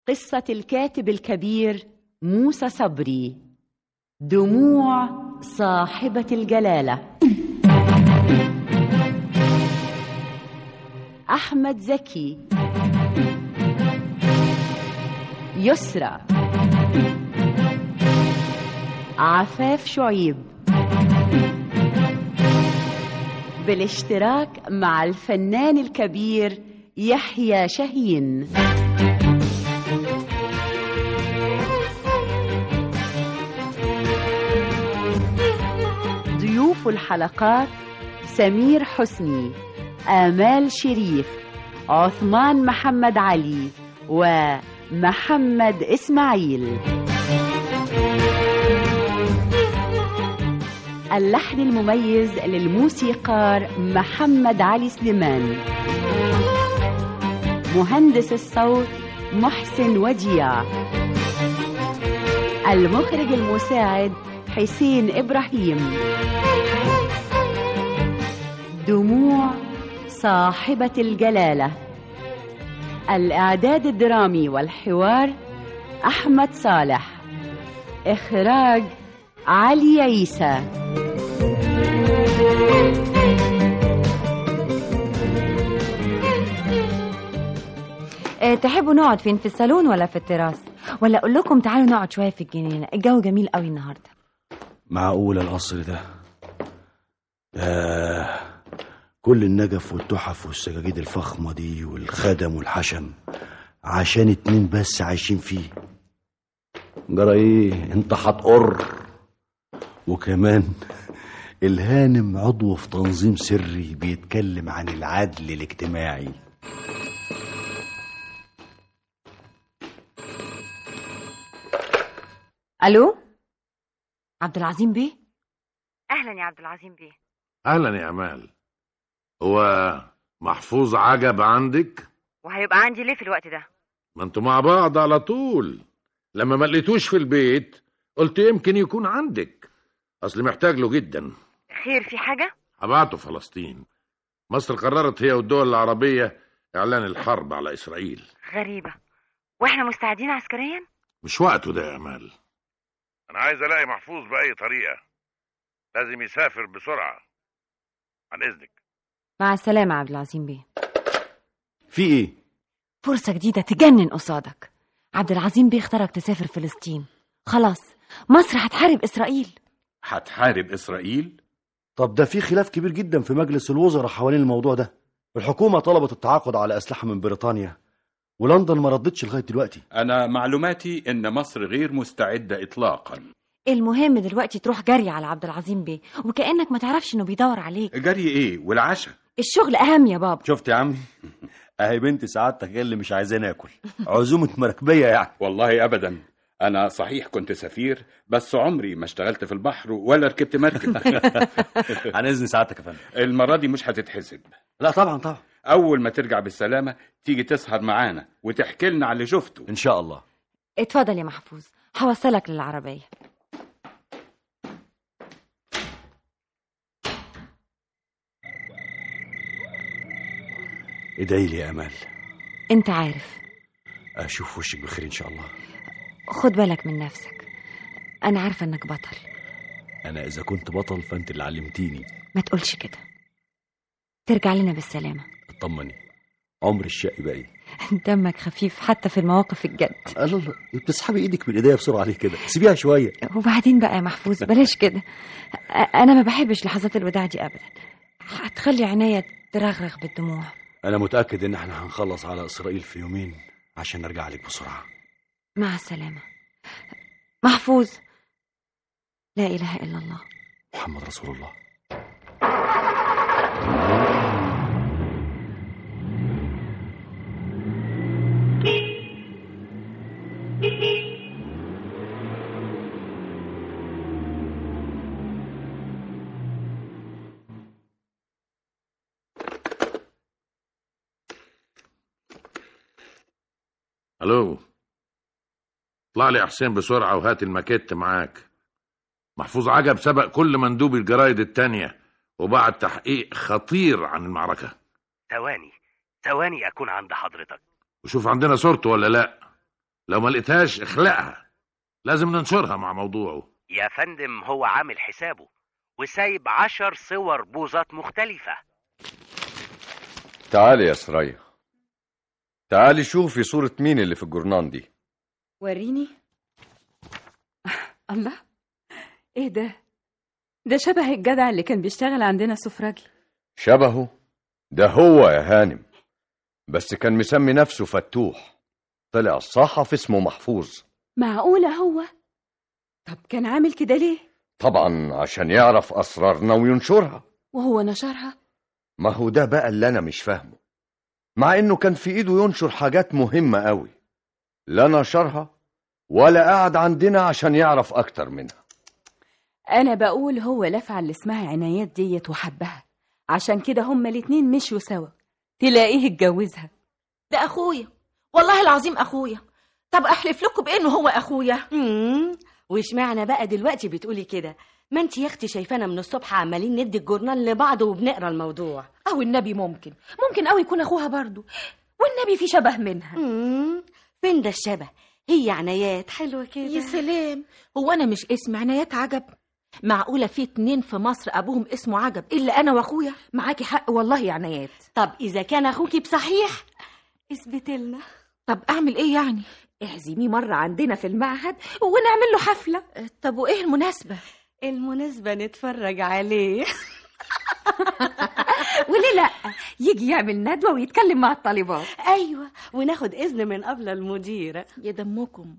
قصة الكاتب الكبير موسى صبري دموع صاحبة الجلالة أحمد زكي يسرى عفاف شعيب بالاشتراك مع الفنان الكبير يحيى شاهين ضيوف الحلقات سمير حسني آمال شريف عثمان محمد علي ومحمد إسماعيل اللحن المميز للموسيقار محمد علي سليمان مهندس الصوت محسن وديع المخرج المساعد حسين إبراهيم دموع صاحبة الجلالة الإعداد الدرامي والحوار أحمد صالح إخراج علي عيسى اه تحبوا نقعد فين في الصالون ولا في التراس ولا اقول لكم تعالوا نقعد شويه في الجنينه الجو جميل قوي النهارده معقول القصر ده آه كل النجف والتحف والسجاجيد الفخمة دي والخدم والحشم عشان اتنين بس عايشين فيه جرى ايه انت هتقر وكمان الهانم عضو في تنظيم سري بيتكلم عن العدل الاجتماعي الو عبد العظيم بيه اهلا يا عبد العظيم بيه اهلا يا امال هو محفوظ عجب عندك وهيبقى عندي ليه في الوقت ده ما انتوا مع بعض على طول لما ما لقيتوش في البيت قلت يمكن يكون عندك اصل محتاج له جدا خير في حاجه هبعته فلسطين مصر قررت هي والدول العربية اعلان الحرب على اسرائيل غريبه واحنا مستعدين عسكريا مش وقته ده يا امال انا عايز الاقي محفوظ باي طريقة لازم يسافر بسرعة عن اذنك مع السلامه عبد العظيم بيه في ايه فرصه جديده تجنن قصادك عبد العظيم بيه اختارك تسافر فلسطين خلاص مصر هتحارب اسرائيل هتحارب إسرائيل؟ طب ده في خلاف كبير جدا في مجلس الوزراء حوالين الموضوع ده الحكومة طلبت التعاقد على أسلحة من بريطانيا ولندن ما ردتش لغاية دلوقتي أنا معلوماتي إن مصر غير مستعدة إطلاقا المهم دلوقتي تروح جري على عبد العظيم بيه وكانك ما تعرفش انه بيدور عليك جري إيه والعشاء الشغل اهم يا بابا شفت يا عمي اهي بنت سعادتك هي اللي مش عايزاني اكل عزومة مراكبية يعني والله أبدا أنا صحيح كنت سفير بس عمري ما اشتغلت في البحر ولا ركبت مركب عن إذن سعادتك يا فندم المرة دي مش هتتحسب لا طبعا طبعا أول ما ترجع بالسلامة تيجي تسهر معانا وتحكي لنا على اللي شفته إن شاء الله اتفضل يا محفوظ هوصلك للعربيه ادعي لي يا أمال انت عارف أشوف وشك بخير إن شاء الله خد بالك من نفسك انا عارفه انك بطل أنا إذا كنت بطل فأنت اللي علمتيني ما تقولش كده ترجع لنا بالسلامه اطمني عمر الشقي باقي دمك خفيف حتى في المواقف الجد الله الله بتسحبي ايدك من ايديا بسرعه ليه كده سيبيها شويه وبعدين بقى يا محفوظ بلاش كده أ- انا ما بحبش لحظات الوداع دي ابدا هتخلي عينيا ترغرغ بالدموع انا متاكد ان احنا هنخلص على اسرائيل في يومين عشان نرجع لك بسرعه مع السلامه محفوظ لا اله الا الله محمد رسول الله الو اطلع لي يا حسين بسرعة وهات الماكيت معاك محفوظ عجب سبق كل مندوب الجرايد التانية وبعد تحقيق خطير عن المعركة ثواني ثواني أكون عند حضرتك وشوف عندنا صورته ولا لا لو ما لقيتهاش اخلقها لازم ننشرها مع موضوعه يا فندم هو عامل حسابه وسايب عشر صور بوزات مختلفة تعالي يا سرية تعالي شوفي صورة مين اللي في الجورنان دي وريني الله ايه ده ده شبه الجدع اللي كان بيشتغل عندنا سفراجي شبهه ده هو يا هانم بس كان مسمي نفسه فتوح طلع الصحفي اسمه محفوظ معقولة هو طب كان عامل كده ليه طبعا عشان يعرف أسرارنا وينشرها وهو نشرها ما هو ده بقى اللي أنا مش فاهمه مع إنه كان في إيده ينشر حاجات مهمة قوي لا نشرها ولا قعد عندنا عشان يعرف أكتر منها انا بقول هو لفع اللي اسمها عنايات ديت وحبها عشان كده هما الاتنين مشوا سوا تلاقيه اتجوزها ده اخويا والله العظيم اخويا طب احلف لكم بانه هو اخويا امم واشمعنى بقى دلوقتي بتقولي كده ما انت يا اختي شايفانا من الصبح عمالين ندي الجورنال لبعض وبنقرا الموضوع او النبي ممكن ممكن قوي يكون اخوها برضو والنبي في شبه منها امم فين ده الشبه هي عنايات حلوه كده يا سلام هو انا مش اسم عنايات عجب معقوله في اتنين في مصر ابوهم اسمه عجب الا انا واخويا معاكي حق والله يا عنايات طب اذا كان اخوكي بصحيح اثبت لنا طب اعمل ايه يعني اعزميه مره عندنا في المعهد ونعمل له حفله طب وايه المناسبه المناسبه نتفرج عليه وليه لا يجي يعمل ندوه ويتكلم مع الطالبات ايوه وناخد اذن من قبل المديره يا دمكم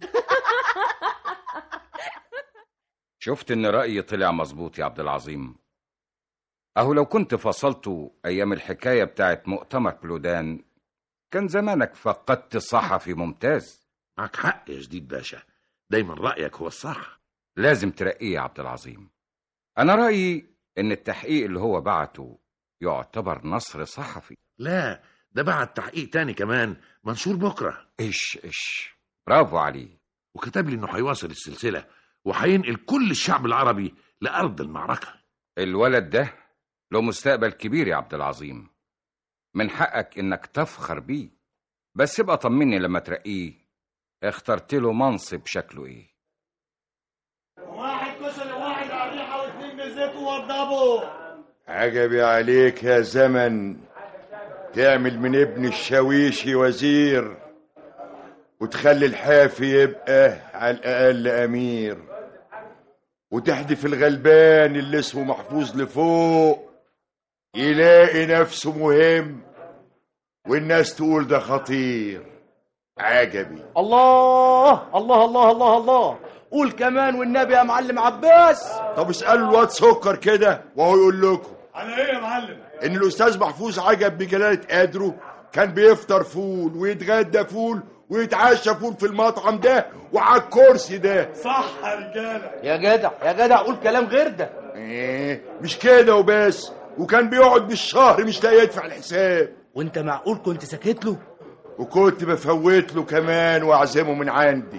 شفت ان رأيي طلع مظبوط يا عبد العظيم اهو لو كنت فصلته ايام الحكاية بتاعت مؤتمر بلودان كان زمانك فقدت صحفي ممتاز معك حق يا جديد باشا دايما رأيك هو الصح لازم ترقيه يا عبد العظيم انا رأيي ان التحقيق اللي هو بعته يعتبر نصر صحفي لا ده بعد تحقيق تاني كمان منشور بكرة ايش ايش برافو عليه وكتب لي انه هيواصل السلسلة وهينقل كل الشعب العربي لأرض المعركة الولد ده له مستقبل كبير يا عبد العظيم من حقك انك تفخر بيه بس ابقى طمني لما ترقيه اخترت له منصب شكله ايه واحد كشري وواحد على الريحه واثنين بزيت ووضبوا عجبي عليك يا زمن تعمل من ابن الشاويشي وزير وتخلي الحافي يبقى على الأقل أمير وتحدف الغلبان اللي اسمه محفوظ لفوق يلاقي نفسه مهم والناس تقول ده خطير عجبي الله الله الله الله الله قول كمان والنبي يا معلم عباس طب اسألوا الواد سكر كده وهو يقول لكم على ايه يا معلم ان الاستاذ محفوظ عجب بجلاله قدره كان بيفطر فول ويتغدى فول ويتعشى فول في المطعم ده وعلى الكرسي ده صح يا رجاله يا جدع يا جدع قول كلام غير ده ايه مش كده وبس وكان بيقعد بالشهر مش لاقي يدفع الحساب وانت معقول كنت ساكت له وكنت بفوت له كمان واعزمه من عندي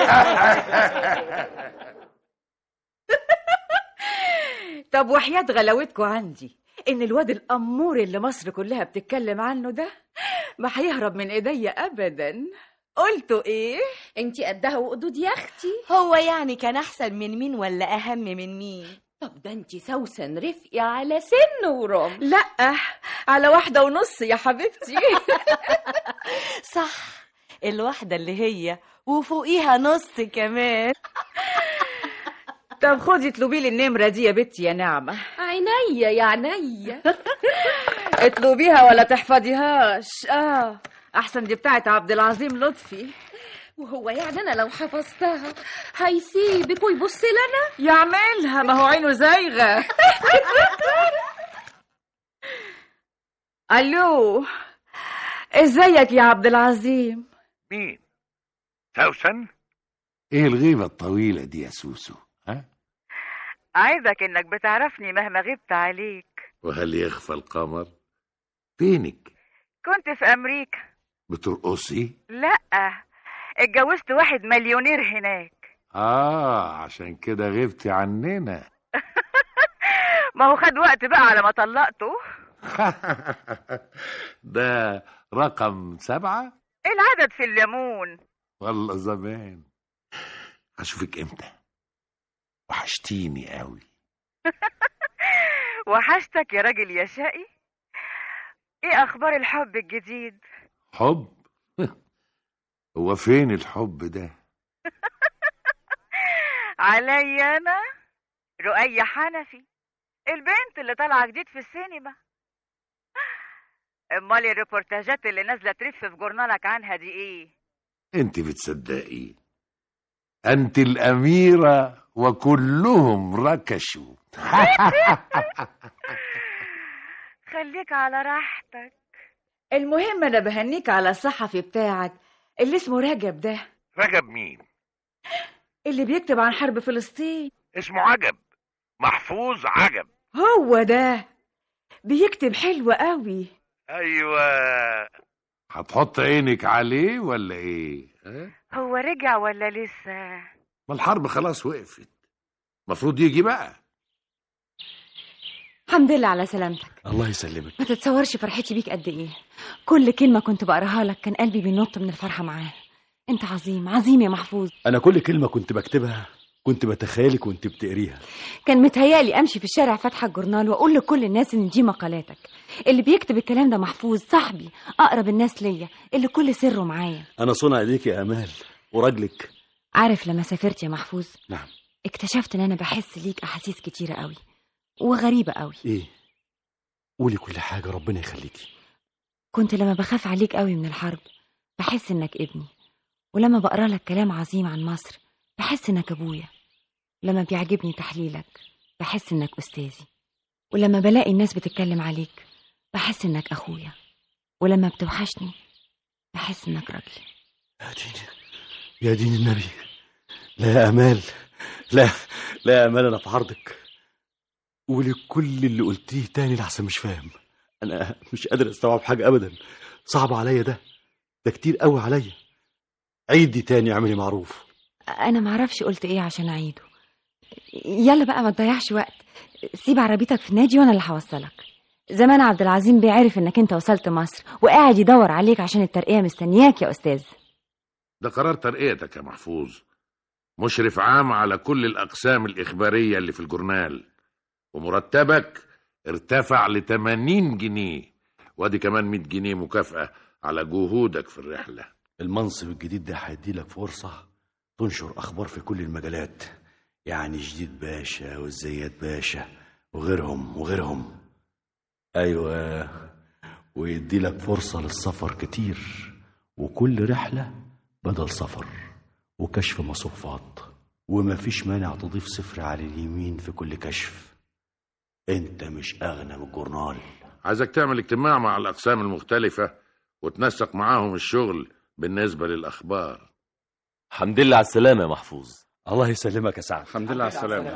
طب وحياة غلاوتكم عندي ان الواد الامور اللي مصر كلها بتتكلم عنه ده ما هيهرب من ايديا ابدا قلتوا ايه انتي قدها وقدود يا اختي هو يعني كان احسن من مين ولا اهم من مين طب ده انتي سوسن رفقي على سن ورم لا على واحدة ونص يا حبيبتي صح الواحدة اللي هي وفوقيها نص كمان طب خدي اطلبي لي النمرة دي يا بنتي يا نعمة عينيا يا عينيا اطلبيها ولا تحفظيهاش اه احسن دي بتاعت عبد العظيم لطفي وهو يعني انا لو حفظتها هيسيبك ويبص لنا يعملها ما هو عينه زايغة الو ازيك يا عبد العظيم مين سوسن ايه الغيبة الطويلة دي يا سوسو ها عايزك انك بتعرفني مهما غبت عليك وهل يخفى القمر فينك كنت في امريكا بترقصي لا اتجوزت واحد مليونير هناك اه عشان كده غبتي عننا ما هو خد وقت بقى على ما طلقته ده رقم سبعة العدد في الليمون والله زمان هشوفك امتى وحشتيني قوي وحشتك يا راجل يا شقي ايه اخبار الحب الجديد حب هو فين الحب ده عليا انا رؤية حنفي البنت اللي طالعه جديد في السينما امال الريبورتاجات اللي نازله ترف في جورنالك عنها دي ايه انت بتصدقي انت الاميره وكلهم ركشوا خليك على راحتك المهم انا بهنيك على الصحفي بتاعك اللي اسمه رجب ده رجب مين اللي بيكتب عن حرب فلسطين اسمه عجب محفوظ عجب هو ده بيكتب حلو قوي ايوه هتحط عينك عليه ولا ايه ها؟ هو رجع ولا لسه ما الحرب خلاص وقفت المفروض يجي بقى الحمد لله على سلامتك الله يسلمك ما تتصورش فرحتي بيك قد ايه كل كلمة كنت بقراها لك كان قلبي بينط من الفرحة معاه انت عظيم عظيم يا محفوظ انا كل كلمه كنت بكتبها كنت بتخيلك وانت بتقريها كان متهيألي امشي في الشارع فاتحه الجورنال واقول لكل الناس ان دي مقالاتك اللي بيكتب الكلام ده محفوظ صاحبي اقرب الناس ليا اللي كل سره معايا انا صنع ايديك يا امال وراجلك عارف لما سافرت يا محفوظ نعم اكتشفت ان انا بحس ليك احاسيس كتيره قوي وغريبه قوي ايه قولي كل حاجه ربنا يخليكي كنت لما بخاف عليك قوي من الحرب بحس انك ابني ولما بقرا لك كلام عظيم عن مصر بحس انك ابويا لما بيعجبني تحليلك بحس انك استاذي ولما بلاقي الناس بتتكلم عليك بحس انك اخويا ولما بتوحشني بحس انك راجلي يا دين يا دين النبي لا يا امال لا لا يا امال انا في عرضك قولي كل اللي قلتيه تاني لحسن مش فاهم انا مش قادر استوعب حاجه ابدا صعب عليا ده ده كتير قوي عليا عيدي تاني اعملي معروف انا معرفش قلت ايه عشان اعيده يلا بقى ما تضيعش وقت سيب عربيتك في النادي وانا اللي هوصلك زمان عبد العظيم بيعرف انك انت وصلت مصر وقاعد يدور عليك عشان الترقيه مستنياك يا استاذ ده قرار ترقيتك يا محفوظ مشرف عام على كل الأقسام الإخبارية اللي في الجورنال ومرتبك ارتفع ل 80 جنيه وادي كمان 100 جنيه مكافأة على جهودك في الرحلة المنصب الجديد ده هيديلك فرصه تنشر اخبار في كل المجالات يعني جديد باشا والزيات باشا وغيرهم وغيرهم ايوه ويديلك فرصه للسفر كتير وكل رحله بدل سفر وكشف مصروفات ومفيش مانع تضيف صفر على اليمين في كل كشف انت مش اغنى من الجورنال عايزك تعمل اجتماع مع الأقسام المختلفة وتنسق معاهم الشغل بالنسبة للأخبار الحمد لله على السلامة يا محفوظ الله يسلمك يا سعد الحمد لله على السلامة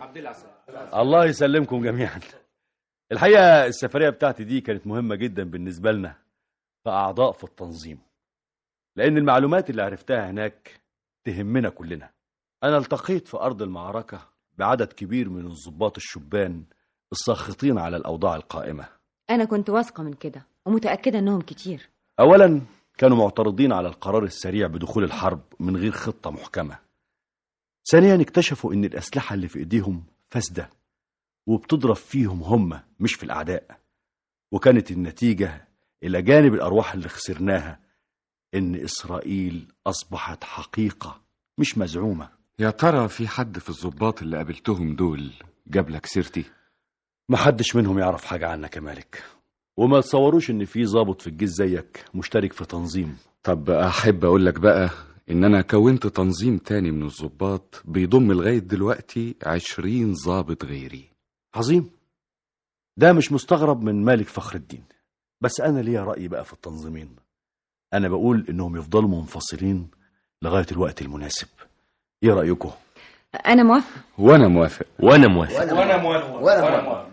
الله يسلمكم جميعا الحقيقة السفرية بتاعتي دي كانت مهمة جدا بالنسبة لنا كأعضاء في التنظيم لأن المعلومات اللي عرفتها هناك تهمنا كلنا أنا التقيت في أرض المعركة بعدد كبير من الضباط الشبان الساخطين على الأوضاع القائمة انا كنت واثقه من كده ومتاكده انهم كتير أولا كانوا معترضين على القرار السريع بدخول الحرب من غير خطة محكمة ثانيا اكتشفوا ان الأسلحة اللي في ايديهم فاسدة وبتضرب فيهم هم مش في الأعداء وكانت النتيجة إلى جانب الأرواح اللي خسرناها إن إسرائيل أصبحت حقيقة مش مزعومة يا ترى في حد في الضباط اللي قابلتهم دول جاب لك سيرتي محدش منهم يعرف حاجة عنك يا مالك وما تصوروش إن في ضابط في الجيش زيك مشترك في تنظيم طب احب اقول لك بقى ان انا كونت تنظيم تاني من الضباط بيضم لغاية دلوقتي عشرين ضابط غيري عظيم ده مش مستغرب من مالك فخر الدين بس أنا ليا رأي بقى في التنظيمين أنا بقول إنهم يفضلوا منفصلين لغاية الوقت المناسب إيه رأيكم؟ انا موافقه وانا موافق وانا موافق وانا موافق وانا موافق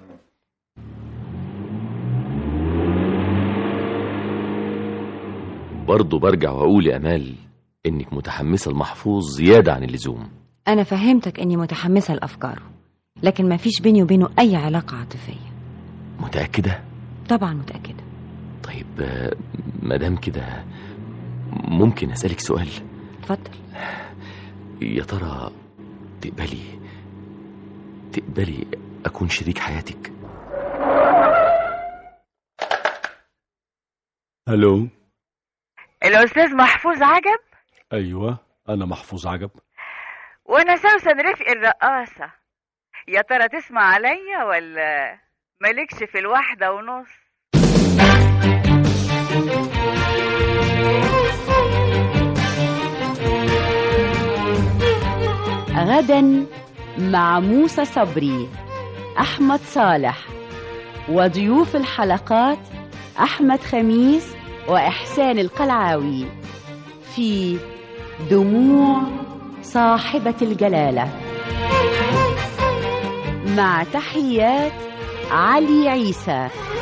برضه برجع واقول يا امال انك متحمسه لمحفوظ زياده عن اللزوم انا فهمتك اني متحمسه لافكاره لكن ما فيش بيني وبينه اي علاقه عاطفيه متاكده طبعا متاكده طيب آه، مادام كده ممكن اسالك سؤال اتفضل يا ترى تقبلي تقبلي أكون شريك حياتك الو الأستاذ محفوظ عجب ايوه انا محفوظ عجب وأنا سوسن رفقي الرقاصة يا ترى تسمع عليا ولا مالكش في الواحدة ونص غدا مع موسى صبري أحمد صالح وضيوف الحلقات أحمد خميس وإحسان القلعاوي في دموع صاحبة الجلالة مع تحيات علي عيسى